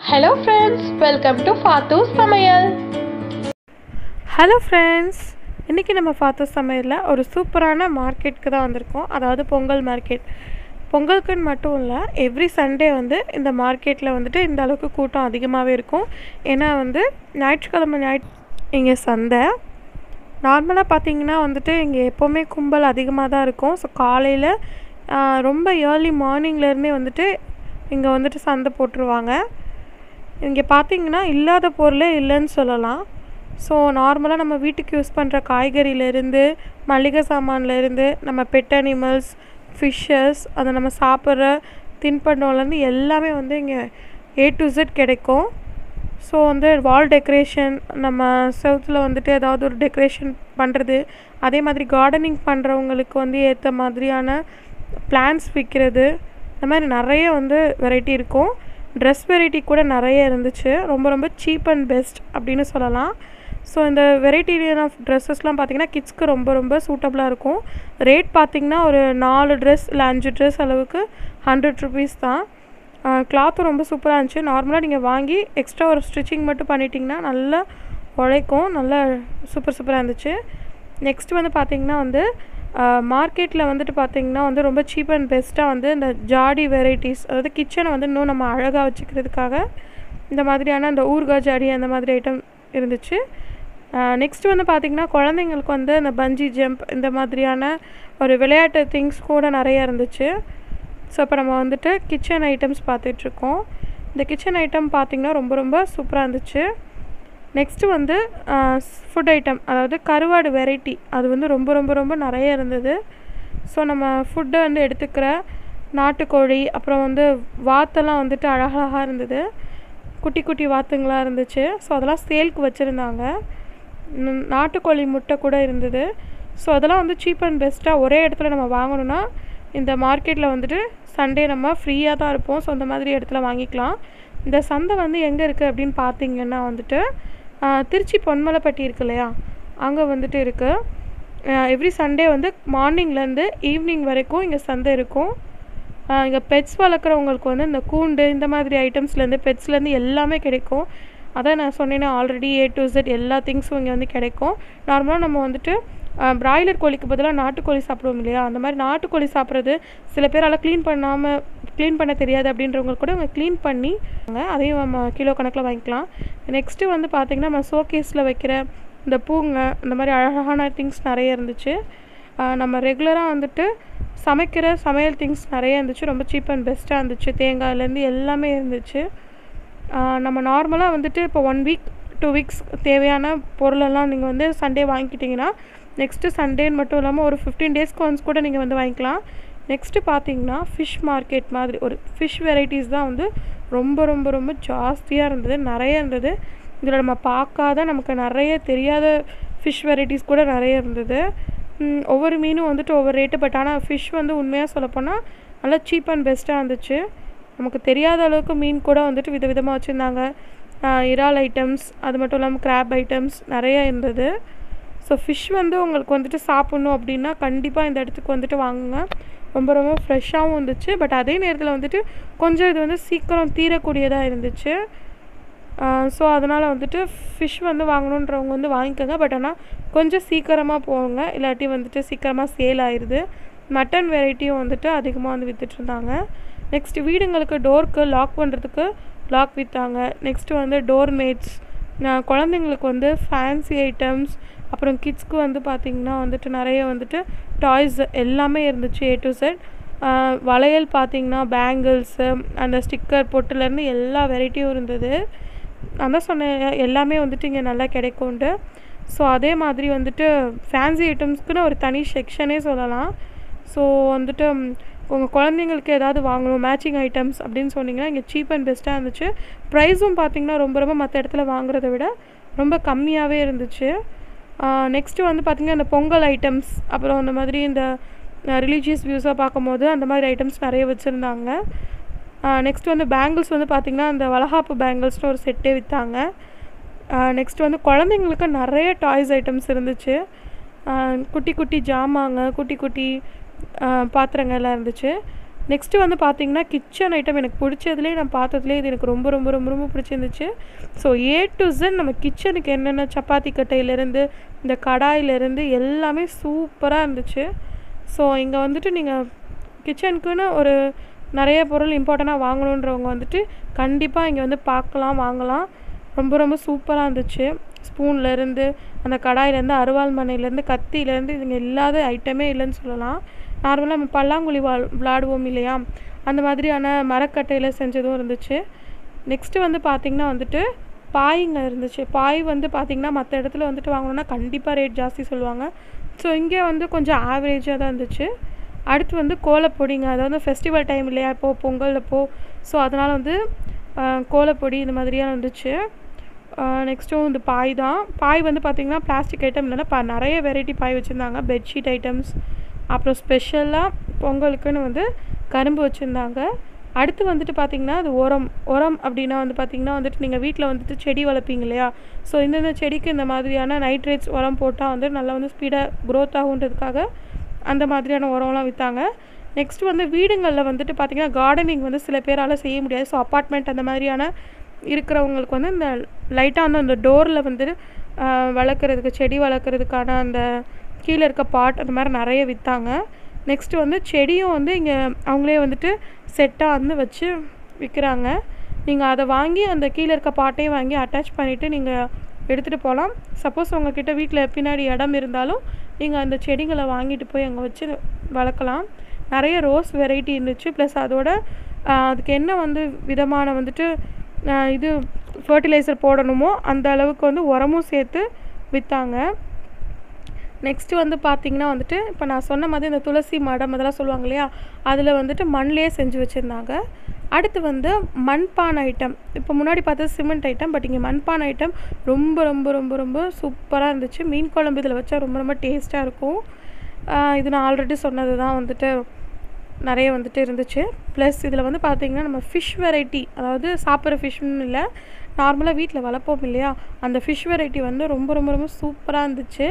hello friends welcome to Fathu சமையல் hello friends இன்றைக்கி நம்ம பார்த்த சமையலில் ஒரு சூப்பரான மார்க்கெட்டுக்கு தான் வந்திருக்கோம் அதாவது பொங்கல் மார்க்கெட் பொங்கலுக்குன்னு மட்டும் இல்லை எவ்ரி சண்டே வந்து இந்த மார்க்கெட்டில் வந்துட்டு இந்த அளவுக்கு கூட்டம் அதிகமாகவே இருக்கும் ஏன்னா வந்து ஞாயிற்றுக்கிழமை ஞாயிற்று இங்கே சந்தை நார்மலாக பார்த்தீங்கன்னா வந்துட்டு இங்கே எப்போவுமே கும்பல் அதிகமாக தான் இருக்கும் ஸோ காலையில் ரொம்ப ஏர்லி மார்னிங்லேருந்தே வந்துட்டு இங்கே வந்துட்டு சந்தை போட்டுருவாங்க இங்கே பார்த்தீங்கன்னா இல்லாத பொருளே இல்லைன்னு சொல்லலாம் ஸோ நார்மலாக நம்ம வீட்டுக்கு யூஸ் பண்ணுற காய்கறியிலேருந்து மளிகை சாமான்லேருந்து நம்ம பெட் அனிமல்ஸ் ஃபிஷ்ஷஸ் அதை நம்ம சாப்பிட்ற தின்பண்டம்லேருந்து எல்லாமே வந்து இங்கே ஏ டு Z கிடைக்கும் ஸோ வந்து வால் டெக்கரேஷன் நம்ம செவுத்தில் வந்துட்டு ஏதாவது ஒரு டெக்கரேஷன் பண்ணுறது அதே மாதிரி கார்டனிங் பண்ணுறவங்களுக்கு வந்து ஏற்ற மாதிரியான பிளான்ஸ் விற்கிறது இந்த மாதிரி நிறைய வந்து வெரைட்டி இருக்கும் ட்ரெஸ் வெரைட்டி கூட நிறைய இருந்துச்சு ரொம்ப ரொம்ப சீப் அண்ட் பெஸ்ட் அப்படின்னு சொல்லலாம் ஸோ இந்த வெரைட்டி ஆஃப் ட்ரெஸ்ஸஸ்லாம் பார்த்தீங்கன்னா கிட்ஸ்க்கு ரொம்ப ரொம்ப சூட்டபுளாக இருக்கும் ரேட் பார்த்தீங்கன்னா ஒரு நாலு ட்ரெஸ் இல்லை அஞ்சு ட்ரெஸ் அளவுக்கு ஹண்ட்ரட் ருபீஸ் தான் கிளாத்தும் ரொம்ப சூப்பராக இருந்துச்சு நார்மலாக நீங்கள் வாங்கி எக்ஸ்ட்ரா ஒரு ஸ்டிச்சிங் மட்டும் பண்ணிட்டீங்கன்னா நல்லா உழைக்கும் நல்லா சூப்பர் சூப்பராக இருந்துச்சு நெக்ஸ்ட் வந்து பார்த்தீங்கன்னா வந்து மார்க்கெட்டில் வந்துட்டு பார்த்தீங்கன்னா வந்து ரொம்ப சீப் அண்ட் பெஸ்ட்டாக வந்து இந்த ஜாடி வெரைட்டிஸ் அதாவது கிச்சனை வந்து இன்னும் நம்ம அழகாக வச்சுக்கிறதுக்காக இந்த மாதிரியான அந்த ஊறுகாய் ஜாடி அந்த மாதிரி ஐட்டம் இருந்துச்சு நெக்ஸ்ட் வந்து பார்த்திங்கன்னா குழந்தைங்களுக்கு வந்து இந்த பஞ்சி ஜம்ப் இந்த மாதிரியான ஒரு விளையாட்டு திங்ஸ் கூட நிறைய இருந்துச்சு ஸோ இப்போ நம்ம வந்துட்டு கிச்சன் ஐட்டம்ஸ் பார்த்துட்ருக்கோம் இந்த கிச்சன் ஐட்டம் பார்த்திங்கன்னா ரொம்ப ரொம்ப சூப்பராக இருந்துச்சு நெக்ஸ்ட்டு வந்து ஃபுட் ஐட்டம் அதாவது கருவாடு வெரைட்டி அது வந்து ரொம்ப ரொம்ப ரொம்ப நிறைய இருந்தது ஸோ நம்ம ஃபுட்டை வந்து எடுத்துக்கிற நாட்டுக்கோழி அப்புறம் வந்து வாத்தெல்லாம் வந்துட்டு அழகழகாக இருந்தது குட்டி குட்டி வாத்துங்களாக இருந்துச்சு ஸோ அதெல்லாம் சேல்க்கு வச்சுருந்தாங்க நாட்டுக்கோழி முட்டை கூட இருந்தது ஸோ அதெல்லாம் வந்து சீப் அண்ட் பெஸ்ட்டாக ஒரே இடத்துல நம்ம வாங்கணுன்னா இந்த மார்க்கெட்டில் வந்துட்டு சண்டே நம்ம ஃப்ரீயாக தான் இருப்போம் ஸோ அந்த மாதிரி இடத்துல வாங்கிக்கலாம் இந்த சந்தை வந்து எங்கே இருக்குது அப்படின்னு பார்த்தீங்கன்னா வந்துட்டு திருச்சி பொன்மலைப்பட்டி இருக்கு இல்லையா அங்கே வந்துட்டு இருக்குது எவ்ரி சண்டே வந்து மார்னிங்லேருந்து ஈவினிங் வரைக்கும் இங்கே சந்தை இருக்கும் இங்கே பெட்ஸ் வளர்க்குறவங்களுக்கு வந்து இந்த கூண்டு இந்த மாதிரி ஐட்டம்ஸ்லேருந்து பெட்ஸ்லேருந்து எல்லாமே கிடைக்கும் அதான் நான் சொன்னேன்னா ஆல்ரெடி ஏ டு Z எல்லா திங்ஸும் இங்கே வந்து கிடைக்கும் நார்மலாக நம்ம வந்துட்டு பிராய்லர் கோழிக்கு பதிலாக நாட்டுக்கோழி சாப்பிடுவோம் இல்லையா அந்த மாதிரி நாட்டுக்கோழி சாப்பிட்றது சில பேரால் க்ளீன் பண்ணாமல் க்ளீன் பண்ண தெரியாது அப்படின்றவங்களுக்கு கூட இவங்க க்ளீன் பண்ணி அதையும் நம்ம கிலோ கணக்கில் வாங்கிக்கலாம் நெக்ஸ்ட்டு வந்து பார்த்திங்கன்னா நம்ம ஷோகேஸில் வைக்கிற இந்த பூங்க இந்த மாதிரி அழகான திங்ஸ் நிறைய இருந்துச்சு நம்ம ரெகுலராக வந்துட்டு சமைக்கிற சமையல் திங்ஸ் நிறைய இருந்துச்சு ரொம்ப சீப் அண்ட் பெஸ்ட்டாக இருந்துச்சு தேங்காயிலேருந்து எல்லாமே இருந்துச்சு நம்ம நார்மலாக வந்துட்டு இப்போ ஒன் வீக் டூ வீக்ஸ் தேவையான பொருளெல்லாம் நீங்கள் வந்து சண்டே வாங்கிக்கிட்டிங்கன்னா நெக்ஸ்ட்டு சண்டேன்னு மட்டும் இல்லாமல் ஒரு ஃபிஃப்டீன் டேஸ்க்கு ஒன்ஸ் கூட நீங்கள் வந்து வாங்கிக்கலாம் நெக்ஸ்ட்டு பார்த்தீங்கன்னா ஃபிஷ் மார்க்கெட் மாதிரி ஒரு ஃபிஷ் வெரைட்டிஸ் தான் வந்து ரொம்ப ரொம்ப ரொம்ப ஜாஸ்தியாக இருந்தது நிறைய இருந்தது இதில் நம்ம பார்க்காத நமக்கு நிறைய தெரியாத ஃபிஷ் வெரைட்டிஸ் கூட நிறைய இருந்தது ஒவ்வொரு மீனும் வந்துட்டு ஒவ்வொரு ரேட்டு பட் ஆனால் ஃபிஷ் வந்து உண்மையாக சொல்லப்போனால் நல்லா சீப் அண்ட் பெஸ்ட்டாக இருந்துச்சு நமக்கு தெரியாத அளவுக்கு மீன் கூட வந்துட்டு விதவிதமாக வச்சுருந்தாங்க இறால் ஐட்டம்ஸ் அது மட்டும் இல்லாமல் கிராப் ஐட்டம்ஸ் நிறைய இருந்தது ஸோ ஃபிஷ் வந்து உங்களுக்கு வந்துட்டு சாப்பிட்ணும் அப்படின்னா கண்டிப்பாக இந்த இடத்துக்கு வந்துட்டு வாங்குங்க ரொம்ப ரொம்ப ஃப்ரெஷ்ஷாகவும் இருந்துச்சு பட் அதே நேரத்தில் வந்துட்டு கொஞ்சம் இது வந்து சீக்கிரம் தீரக்கூடியதாக இருந்துச்சு ஸோ அதனால் வந்துட்டு ஃபிஷ் வந்து வாங்கணுன்றவங்க வந்து வாங்கிக்கோங்க பட் ஆனால் கொஞ்சம் சீக்கிரமாக போங்க இல்லாட்டி வந்துட்டு சீக்கிரமாக சேல் ஆயிடுது மட்டன் வெரைட்டியும் வந்துட்டு அதிகமாக வந்து விற்றுட்ருந்தாங்க நெக்ஸ்ட் வீடுங்களுக்கு டோருக்கு லாக் பண்ணுறதுக்கு லாக் விற்றாங்க நெக்ஸ்ட்டு வந்து டோர் மேட்ஸ் குழந்தைங்களுக்கு வந்து ஃபேன்சி ஐட்டம்ஸ் அப்புறம் கிட்ஸ்க்கு வந்து பார்த்திங்கன்னா வந்துட்டு நிறைய வந்துட்டு டாய்ஸ் எல்லாமே இருந்துச்சு ஏ டு செட் வளையல் பார்த்திங்கன்னா பேங்கிள்ஸு அந்த ஸ்டிக்கர் பொட்டுலேருந்து எல்லா வெரைட்டியும் இருந்தது நான் தான் சொன்னேன் எல்லாமே வந்துட்டு இங்கே நல்லா கிடைக்கும்ண்டு ஸோ அதே மாதிரி வந்துட்டு ஃபேன்சி ஐட்டம்ஸ்க்குன்னு ஒரு தனி செக்ஷனே சொல்லலாம் ஸோ வந்துட்டு உங்கள் குழந்தைங்களுக்கு ஏதாவது வாங்கணும் மேட்சிங் ஐட்டம்ஸ் அப்படின்னு சொன்னிங்கன்னா இங்கே சீப் அண்ட் பெஸ்ட்டாக இருந்துச்சு ப்ரைஸும் பார்த்திங்கன்னா ரொம்ப ரொம்ப மற்ற இடத்துல வாங்குறத விட ரொம்ப கம்மியாகவே இருந்துச்சு நெக்ஸ்ட்டு வந்து பார்த்திங்கன்னா இந்த பொங்கல் ஐட்டம்ஸ் அப்புறம் அந்த மாதிரி இந்த ரிலீஜியஸ் வியூஸாக பார்க்கும்போது அந்த மாதிரி ஐட்டம்ஸ் நிறைய வச்சுருந்தாங்க நெக்ஸ்ட் வந்து பேங்கிள்ஸ் வந்து பார்த்திங்கன்னா அந்த வளகாப்பு பேங்கிள்ஸ்னு ஒரு செட்டே விற்றாங்க நெக்ஸ்ட் வந்து குழந்தைங்களுக்கு நிறைய டாய்ஸ் ஐட்டம்ஸ் இருந்துச்சு குட்டி குட்டி ஜாமாங்க குட்டி குட்டி பாத்திரங்கள்லாம் இருந்துச்சு நெக்ஸ்ட்டு வந்து பார்த்தீங்கன்னா கிச்சன் ஐட்டம் எனக்கு பிடிச்சதுலேயே நான் பார்த்ததுலேயே இது எனக்கு ரொம்ப ரொம்ப ரொம்ப ரொம்ப பிடிச்சிருந்துச்சு ஸோ ஏ டு Z நம்ம கிச்சனுக்கு என்னென்ன சப்பாத்தி கட்டையிலேருந்து இந்த கடாயிலேருந்து எல்லாமே சூப்பராக இருந்துச்சு ஸோ இங்கே வந்துட்டு நீங்கள் கிச்சனுக்குன்னு ஒரு நிறைய பொருள் இம்பார்ட்டண்ட்டாக வாங்கணுன்றவங்க வந்துட்டு கண்டிப்பாக இங்கே வந்து பார்க்கலாம் வாங்கலாம் ரொம்ப ரொம்ப சூப்பராக இருந்துச்சு ஸ்பூன்லேருந்து அந்த கடாயிலேருந்து அருவாள் மனையிலேருந்து கத்தியிலேருந்து இதுங்க இல்லாத ஐட்டமே இல்லைன்னு சொல்லலாம் நார்மலாக நம்ம பல்லாங்குழி வா விளாடுவோம் இல்லையா அந்த மாதிரியான மரக்கட்டையில் செஞ்சதும் இருந்துச்சு நெக்ஸ்ட்டு வந்து பார்த்திங்கன்னா வந்துட்டு பாய்ங்க இருந்துச்சு பாய் வந்து பார்த்திங்கன்னா மற்ற இடத்துல வந்துட்டு வாங்கணுன்னா கண்டிப்பாக ரேட் ஜாஸ்தி சொல்லுவாங்க ஸோ இங்கே வந்து கொஞ்சம் ஆவரேஜாக தான் இருந்துச்சு அடுத்து வந்து கோலப்பொடிங்க அதாவது ஃபெஸ்டிவல் டைம் இல்லையா இப்போது பொங்கல் அப்போ ஸோ அதனால் வந்து ஆஹ், கோலப்பொடி இந்த மாதிரியாக இருந்துச்சு நெக்ஸ்ட்டும் இந்த பாய் தான் பாய் வந்து பார்த்திங்கன்னா பிளாஸ்டிக் ஐட்டம் இல்லைன்னா ப நிறைய வெரைட்டி பாய் வச்சுருந்தாங்க பெட்ஷீட் ஐட்டம்ஸ் அப்புறம் ஸ்பெஷலாக பொங்கலுக்குன்னு வந்து கரும்பு வச்சுருந்தாங்க அடுத்து வந்துட்டு பார்த்திங்கன்னா அது உரம் உரம் அப்படின்னா வந்து பார்த்திங்கன்னா வந்துட்டு நீங்கள் வீட்டில் வந்துட்டு செடி வளர்ப்பீங்க இல்லையா ஸோ இந்தந்த செடிக்கு இந்த மாதிரியான நைட்ரேட்ஸ் உரம் போட்டால் வந்து நல்லா வந்து ஸ்பீடாக க்ரோத் ஆகுன்றதுக்காக அந்த மாதிரியான உரம்லாம் விற்றாங்க நெக்ஸ்ட் வந்து வீடுங்களில் வந்துட்டு பார்த்திங்கன்னா கார்டனிங் வந்து சில பேரால் செய்ய முடியாது ஸோ அப்பார்ட்மெண்ட் அந்த மாதிரியான இருக்கிறவங்களுக்கு வந்து இந்த லைட்டாக வந்து அந்த டோரில் வந்து ஆஹ், வளர்க்குறதுக்கு செடி வளர்க்குறதுக்கான அந்த கீழே இருக்க பாட் அந்த மாதிரி நிறைய விற்றாங்க நெக்ஸ்ட்டு வந்து செடியும் வந்து இங்கே அவங்களே வந்துட்டு செட்டாக வந்து வச்சு விற்கிறாங்க நீங்கள் அதை வாங்கி அந்த கீழே இருக்க பாட்டையும் வாங்கி அட்டாச் பண்ணிவிட்டு நீங்கள் எடுத்துகிட்டு போகலாம் சப்போஸ் உங்ககிட்ட வீட்டில் பின்னாடி இடம் இருந்தாலும் நீங்கள் அந்த செடிகளை வாங்கிட்டு போய் அங்கே வச்சு வளர்க்கலாம் நிறைய ரோஸ் வெரைட்டி இருந்துச்சு ப்ளஸ் அதோட ஆஹ், அதுக்கு என்ன வந்து விதமான வந்துட்டு ஆஹ், இது ஃபர்டிலைசர் போடணுமோ அந்த அளவுக்கு வந்து உரமும் சேர்த்து விற்றாங்க நெக்ஸ்ட்டு வந்து பார்த்தீங்கன்னா வந்துட்டு இப்போ நான் சொன்ன மாதிரி இந்த துளசி மடம் அதெல்லாம் சொல்லுவாங்க இல்லையா அதில் வந்துட்டு மண்ணிலே செஞ்சு வச்சுருந்தாங்க அடுத்து வந்து மண்பானை ஐட்டம் இப்போ முன்னாடி பார்த்தது சிமெண்ட் ஐட்டம் பட் இங்கே மண்பானை ஐட்டம் ரொம்ப ரொம்ப ரொம்ப ரொம்ப சூப்பராக இருந்துச்சு மீன் குழம்பு இதில் வச்சா ரொம்ப ரொம்ப டேஸ்ட்டாக இருக்கும் ஆஹ் இது நான் ஆல்ரெடி சொன்னது தான் வந்துட்டு நிறைய வந்துட்டு இருந்துச்சு ப்ளஸ் இதில் வந்து பார்த்தீங்கன்னா நம்ம ஃபிஷ் வெரைட்டி அதாவது சாப்பிட்ற ஃபிஷ்னு இல்லை நார்மலாக வீட்டில் வளர்ப்போம் இல்லையா அந்த ஃபிஷ் வெரைட்டி வந்து ரொம்ப ரொம்ப ரொம்ப சூப்பராக இருந்துச்சு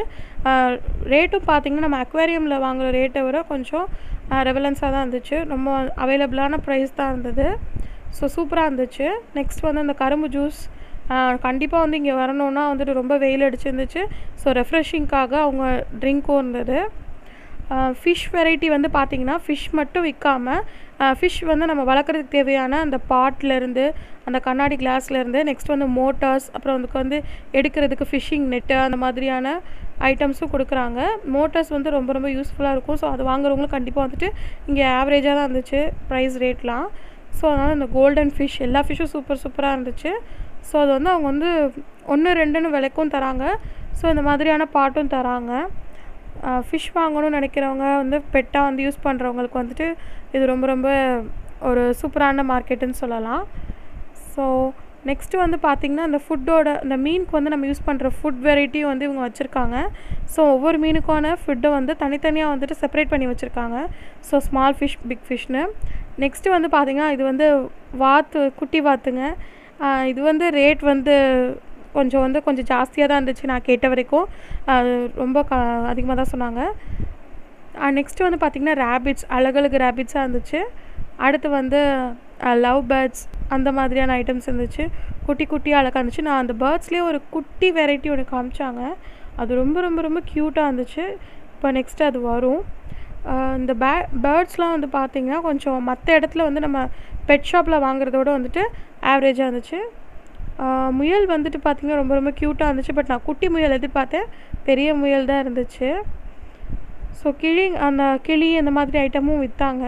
ரேட்டும் பார்த்தீங்கன்னா நம்ம அக்வேரியமில் வாங்குகிற ரேட்டை விட கொஞ்சம் ரெவலன்ஸாக தான் இருந்துச்சு ரொம்ப அவைலபிளான ப்ரைஸ் தான் இருந்தது ஸோ சூப்பராக இருந்துச்சு நெக்ஸ்ட் வந்து அந்த கரும்பு ஜூஸ் கண்டிப்பாக வந்து இங்கே வரணுன்னா வந்துட்டு ரொம்ப வெயில் அடிச்சிருந்துச்சு ஸோ ரெஃப்ரெஷிங்க்காக அவங்க ட்ரிங்க்கும் இருந்தது ஃபிஷ் வெரைட்டி வந்து பார்த்திங்கன்னா ஃபிஷ் மட்டும் விற்காம ஃபிஷ் வந்து நம்ம வளர்க்குறதுக்கு தேவையான அந்த பாட்லேருந்து அந்த கண்ணாடி கிளாஸ்லேருந்து நெக்ஸ்ட் வந்து மோட்டார்ஸ் அப்புறம் அதுக்கு வந்து எடுக்கிறதுக்கு ஃபிஷ்ஷிங் நெட்டு அந்த மாதிரியான ஐட்டம்ஸும் கொடுக்குறாங்க மோட்டார்ஸ் வந்து ரொம்ப ரொம்ப யூஸ்ஃபுல்லாக இருக்கும் ஸோ அது வாங்குறவங்களும் கண்டிப்பாக வந்துட்டு இங்கே ஆவரேஜாக தான் இருந்துச்சு ப்ரைஸ் ரேட்லாம் ஸோ அதனால் இந்த கோல்டன் ஃபிஷ் எல்லா ஃபிஷ்ஷும் சூப்பர் சூப்பராக இருந்துச்சு ஸோ அது வந்து அவங்க வந்து ஒன்று ரெண்டுன்னு விலைக்கும் தராங்க ஸோ இந்த மாதிரியான பாட்டும் தராங்க ஃபிஷ் வாங்கணும்னு நினைக்கிறவங்க வந்து பெட்டாக வந்து யூஸ் பண்ணுறவங்களுக்கு வந்துட்டு இது ரொம்ப ரொம்ப ஒரு சூப்பரான மார்க்கெட்டுன்னு சொல்லலாம் ஸோ நெக்ஸ்ட்டு வந்து பார்த்திங்கன்னா இந்த ஃபுட்டோட இந்த மீனுக்கு வந்து நம்ம யூஸ் பண்ணுற ஃபுட் வெரைட்டியும் வந்து இவங்க வச்சுருக்காங்க ஸோ ஒவ்வொரு மீனுக்கான ஃபுட்டை வந்து தனித்தனியாக வந்துட்டு செப்பரேட் பண்ணி வச்சுருக்காங்க ஸோ ஸ்மால் ஃபிஷ் பிக் ஃபிஷ்னு நெக்ஸ்ட்டு வந்து பார்த்திங்கன்னா இது வந்து வாத்து குட்டி வாத்துங்க ஆஹ் இது வந்து ரேட் வந்து கொஞ்சம் வந்து கொஞ்சம் ஜாஸ்தியாக தான் இருந்துச்சு நான் கேட்ட வரைக்கும் ஆஹ் ரொம்ப க அதிகமாக தான் சொன்னாங்க நெக்ஸ்ட்டு வந்து பார்த்திங்கன்னா ரேபிட்ஸ் அழகழகு ரேபிட்ஸாக இருந்துச்சு அடுத்து வந்து லவ் பேர்ட்ஸ் அந்த மாதிரியான ஐட்டம்ஸ் இருந்துச்சு குட்டி குட்டியாக அழகாக இருந்துச்சு நான் அந்த பேர்ட்ஸ்லேயே ஒரு குட்டி வெரைட்டி ஒன்று காமிச்சாங்க அது ரொம்ப ரொம்ப ரொம்ப க்யூட்டாக இருந்துச்சு இப்போ நெக்ஸ்ட் அது வரும் ஆஹ் இந்த பே பேர்ட்ஸ்லாம் வந்து பார்த்திங்கன்னா கொஞ்சம் மற்ற இடத்துல வந்து நம்ம பெட் ஷாப்பில் வாங்குறதோட வந்துட்டு ஆவரேஜாக இருந்துச்சு ஆஹ் முயல் வந்துட்டு பார்த்திங்கன்னா ரொம்ப ரொம்ப க்யூட்டாக இருந்துச்சு பட் நான் குட்டி முயல் எதிர்பார்த்தேன் பெரிய முயல் தான் இருந்துச்சு ஸோ கிளி அந்த கிளி அந்த மாதிரி ஐட்டமும் விற்றாங்க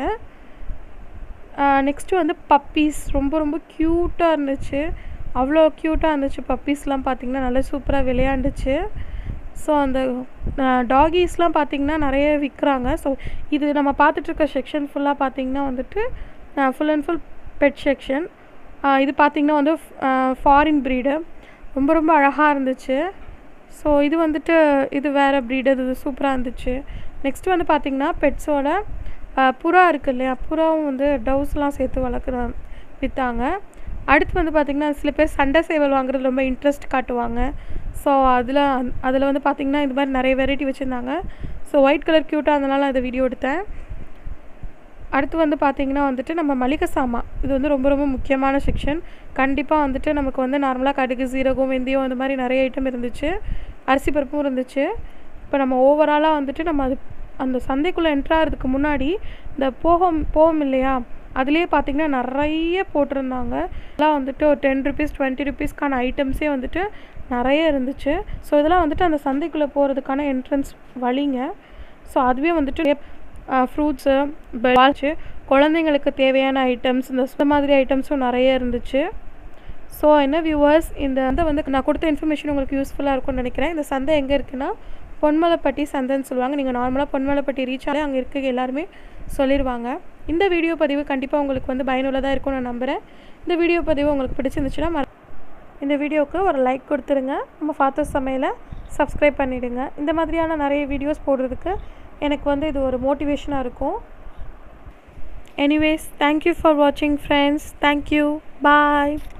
நெக்ஸ்ட்டு வந்து பப்பீஸ் ரொம்ப ரொம்ப க்யூட்டாக இருந்துச்சு அவ்வளோ க்யூட்டாக இருந்துச்சு பப்பீஸ்லாம் பார்த்திங்கன்னா நல்லா சூப்பராக விளையாண்டுச்சு ஸோ அந்த டாகீஸ்லாம் பார்த்திங்கன்னா நிறைய விற்கிறாங்க ஸோ இது நம்ம பார்த்துட்ருக்க செக்ஷன் ஃபுல்லாக பார்த்திங்கன்னா வந்துட்டு full and full pet section இது பார்த்திங்கன்னா வந்து ஃபாரின் ப்ரீடு ரொம்ப ரொம்ப அழகாக இருந்துச்சு ஸோ இது வந்துட்டு இது வேறு ப்ரீடு இது சூப்பராக இருந்துச்சு நெக்ஸ்ட் வந்து பார்த்திங்கன்னா பெட்ஸோட புறா இருக்கு இல்லையா புறாவும் வந்து டவுஸ்லாம் சேர்த்து வளர்க்குற விற்றாங்க அடுத்து வந்து பார்த்திங்கன்னா சில பேர் சண்டை சேவல் வாங்குறது ரொம்ப இன்ட்ரெஸ்ட் காட்டுவாங்க ஸோ அதில் அதில் வந்து பார்த்திங்கன்னா இது மாதிரி நிறைய வெரைட்டி வச்சுருந்தாங்க ஸோ ஒயிட் கலர் க்யூட்டாக அதனால அதை வீடியோ எடுத்தேன் அடுத்து வந்து பார்த்திங்கன்னா வந்துட்டு நம்ம மளிகை சாமான் இது வந்து ரொம்ப ரொம்ப முக்கியமான செக்ஷன் கண்டிப்பாக வந்துட்டு நமக்கு வந்து நார்மலாக கடுகு சீரகம் வெந்தயம் அந்த மாதிரி நிறைய ஐட்டம் இருந்துச்சு அரிசி பருப்பும் இருந்துச்சு இப்போ நம்ம ஓவராலாக வந்துட்டு நம்ம அது அந்த சந்தைக்குள்ளே என்ட்ராகிறதுக்கு முன்னாடி இந்த போகம் போகும் இல்லையா அதுலேயே பார்த்திங்கன்னா நிறைய போட்டிருந்தாங்க எல்லாம் வந்துட்டு ஒரு டென் ருபீஸ் டுவெண்ட்டி ருபீஸ்க்கான ஐட்டம்ஸே வந்துட்டு நிறைய இருந்துச்சு ஸோ இதெல்லாம் வந்துட்டு அந்த சந்தைக்குள்ளே போகிறதுக்கான என்ட்ரன்ஸ் வழிங்க ஸோ அதுவே வந்துட்டு ஃப்ரூட்ஸு வாட்ச்சு குழந்தைங்களுக்கு தேவையான ஐட்டம்ஸ் இந்த இந்த மாதிரி ஐட்டம்ஸும் நிறைய இருந்துச்சு ஸோ என்ன வியூவர்ஸ் இந்த சந்தை வந்து நான் கொடுத்த இன்ஃபர்மேஷன் உங்களுக்கு யூஸ்ஃபுல்லாக இருக்கும்னு நினைக்கிறேன் இந்த சந்தை எங்கே இருக்குன்னா பொன்மலைப்பட்டி சந்தைன்னு சொல்லுவாங்க நீங்கள் நார்மலாக பொன்மலைப்பட்டி ரீச் ஆகி அங்கே இருக்க எல்லாருமே சொல்லிடுவாங்க இந்த வீடியோ பதிவு கண்டிப்பாக உங்களுக்கு வந்து பயனுள்ளதாக இருக்கும்னு நான் நம்புகிறேன் இந்த வீடியோ பதிவு உங்களுக்கு பிடிச்சிருந்துச்சுன்னா மற இந்த வீடியோவுக்கு ஒரு லைக் கொடுத்துருங்க நம்ம ஃபாத்தர்ஸ் சமையலை சப்ஸ்கிரைப் பண்ணிவிடுங்க இந்த மாதிரியான நிறைய வீடியோஸ் போடுறதுக்கு எனக்கு வந்து இது ஒரு மோட்டிவேஷனாக இருக்கும் எனிவேஸ் தேங்க்யூ ஃபார் வாட்சிங் ஃப்ரெண்ட்ஸ் தேங்க்யூ பாய்